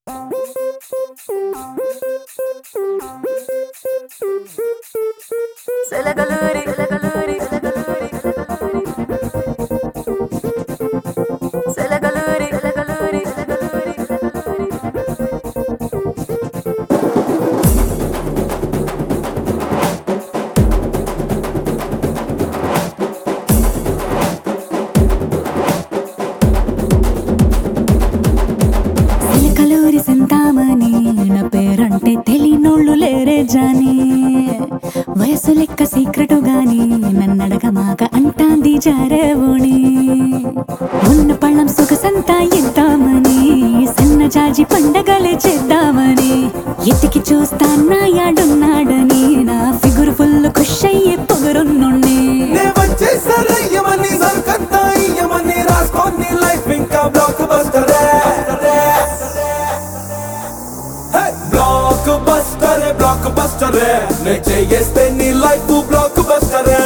సెలగలూరి సెలగలూరి సెలగలూరి సెలగలూరి సెలగలూరి సెలగలూరి సిలకలూరి సింతామణి నా పేరంటే తెలియనోళ్ళు లేరే జాని వయసు లెక్క సీక్రెటు గాని నన్నడగ మాక అంటాంది జారేవుని ఉన్న పళ్ళం సొగసంతా ఇద్దామని సన్న జాజి పండగలే చేద్దామని ఎతికి చూస్తా నా యాడున్నాడని నా ఫిగురు ఫుల్ ఖుష్ అయ్యే పొగరున్నుండి నే వచ్చేసరయ్యమని సరుకంతా ఇయ్యమని రాసుకోని లైఫ్ ఇంకా బ్లాక్ బస్టరే బ్లాక్ బస్టరే బ్లాక్ బస్టరే నే చేయేస్తే నీ లైఫ్ బ్లాక్ బస్టరే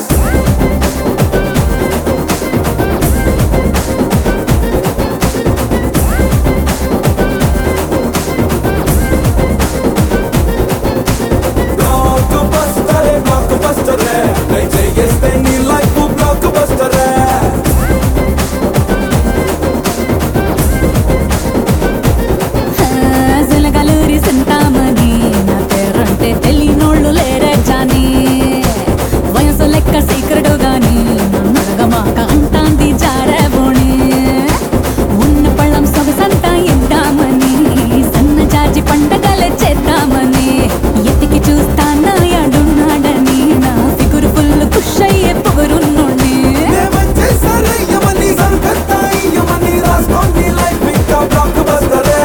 బ్లాక్ బస్టరే బ్లాక్ బస్టరే నే చేయేస్తే నీ లైఫ్ బ్లాక్ బస్టరే జలగలూరి సింతామణి నా పేరంటే తెలియనోళ్ళు లేరే జాని వయసు లెక్క సీక్రెటు గాని నన్నడగ మాక అంటాంది జారేబోణి ఉన్న పళ్ళం సొగసంతా ఇద్దామని సన్న జాజి పండగలే చేద్దామని ఎతికి చూస్తా నా యాడున్నాడని నా ఫిగురు ఫుల్ ఖుష్ అయ్యే పొగరున్నోణ్ణి నే వచ్చేసరయ్యమని సరుకంతా ఇయ్యమని రాసుకోని లైఫ్ ఇంకా బ్లాక్ బస్టరే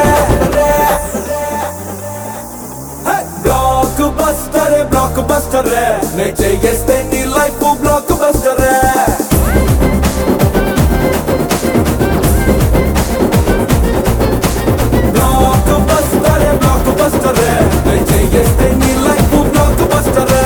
బ్లాక్ బస్టరే బ్లాక్ బస్టరే నే చేయేస్తే నీ లైఫ్ బ్లాక్ బస్టరే బ్లాక్ బస్టరే బ్లాక్ బస్టరే నే చేయేస్తే నీ లైఫ్ బ్లాక్ బస్టరే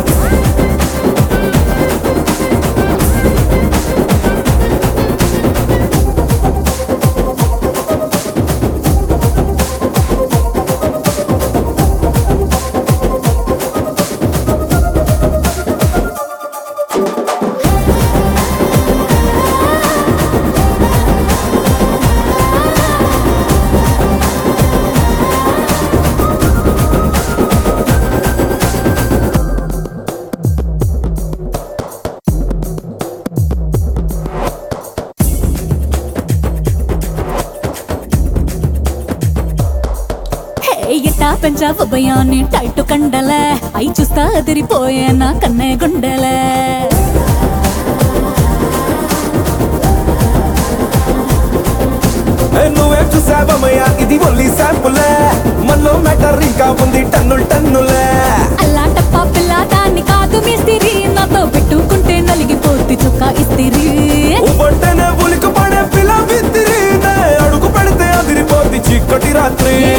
హే ఇట్టా పెంచావు భయాన్ని టైట్ కండలే అయి చూస్తా అదిరిపోయే నా కన్నే గుండెలే ఏ నువ్వేం చూసావమ్మయ్యా ఇది ఓన్లీ శాంపులే మనలో మ్యాటర్ ఇంకా ఉంది టన్నులు టన్నులే అల్లా టప్పా పిల్ల దాన్ని కాదు మిస్తిరి నాతో పెట్టుకుంటే నలిగిపోద్ది చుక్క ఇస్తిరి ఉవ్వంటేనే ఉలికి పడే పిల్ల విత్తిరి నే అడుగు పెడితే అదిరిపోద్ది చీకటి రాత్రి